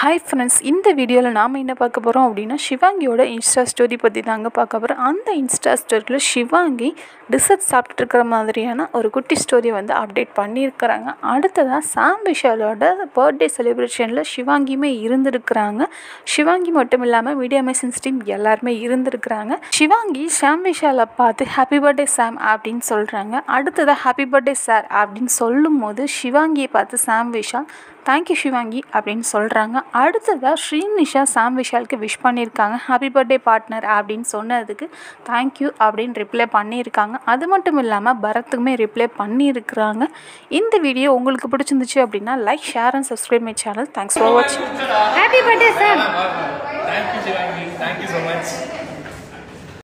hi friends இந்த வீடியோவில் நாம் என்ன பார்க்க போகிறோம் அப்படின்னா சிவாங்கியோட இன்ஸ்டா ஸ்டோரி பற்றி தாங்க பார்க்க போகிறோம் அந்த இன்ஸ்டா ஸ்டோரியில் சிவாங்கி டிசர்ட் சாப்பிட்டுட்டு இருக்கிற மாதிரியான ஒரு குட்டி ஸ்டோரியை வந்து அப்டேட் பண்ணியிருக்கிறாங்க அடுத்ததாக சாம் விஷாலோட பர்த்டே செலிப்ரேஷனில் சிவாங்கியுமே இருந்திருக்கிறாங்க சிவாங்கி மட்டும் இல்லாமல் மீடியா மெசன்ஸ் டீம் எல்லாருமே இருந்திருக்கிறாங்க சிவாங்கி சாம் விஷாலை பார்த்து ஹாப்பி பர்த்டே சாம் அப்படின்னு சொல்கிறாங்க அடுத்ததாக ஹாப்பி பர்த்டே சார் அப்படின்னு சொல்லும் போது சிவாங்கியை பார்த்து சாம் விஷால் தேங்க்யூ சிவாங்கி அப்படின்னு சொல்கிறாங்க அடுத்ததாக ஸ்ரீநிஷா சாம் விஷாலுக்கு விஷ் பண்ணியிருக்காங்க ஹாப்பி பர்த்டே பார்ட்னர் அப்படின்னு சொன்னதுக்கு தேங்க்யூ அப்படின்னு ரிப்ளை பண்ணியிருக்காங்க அது மட்டும் இல்லாமல் பரத்துக்குமே ரிப்ளை பண்ணியிருக்கிறாங்க இந்த வீடியோ உங்களுக்கு பிடிச்சிருந்துச்சு அப்படின்னா like share and subscribe my channel thanks for வாட்சிங் happy birthday sir thank you Shivangi thank you so much